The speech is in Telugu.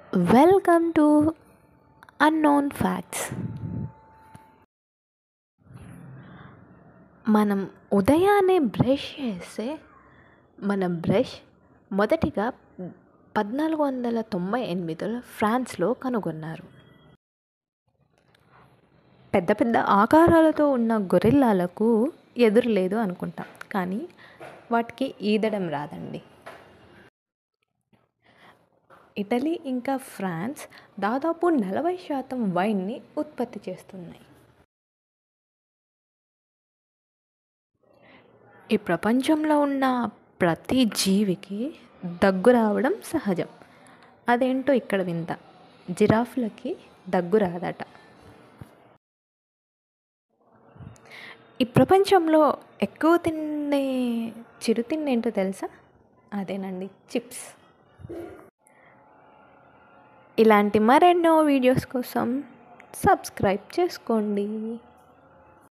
వెల్కమ్ టు అన్నోన్ ఫ్యాక్ట్స్ మనం ఉదయాన్నే బ్రష్ చేస్తే మన బ్రష్ మొదటిగా పద్నాలుగు వందల తొంభై ఎనిమిదిలో ఫ్రాన్స్లో కనుగొన్నారు పెద్ద పెద్ద ఆకారాలతో ఉన్న గొరిల్లాలకు ఎదురు లేదు అనుకుంటాం కానీ వాటికి ఈదడం రాదండి ఇటలీ ఇంకా ఫ్రాన్స్ దాదాపు నలభై శాతం వైన్ని ఉత్పత్తి చేస్తున్నాయి ఈ ప్రపంచంలో ఉన్న ప్రతి జీవికి దగ్గు రావడం సహజం అదేంటో ఇక్కడ వింత జిరాఫ్లకి దగ్గు రాదట ఈ ప్రపంచంలో ఎక్కువ తినే చిరుతిండి ఏంటో తెలుసా అదేనండి చిప్స్ ఇలాంటి మరెన్నో వీడియోస్ కోసం సబ్స్క్రైబ్ చేసుకోండి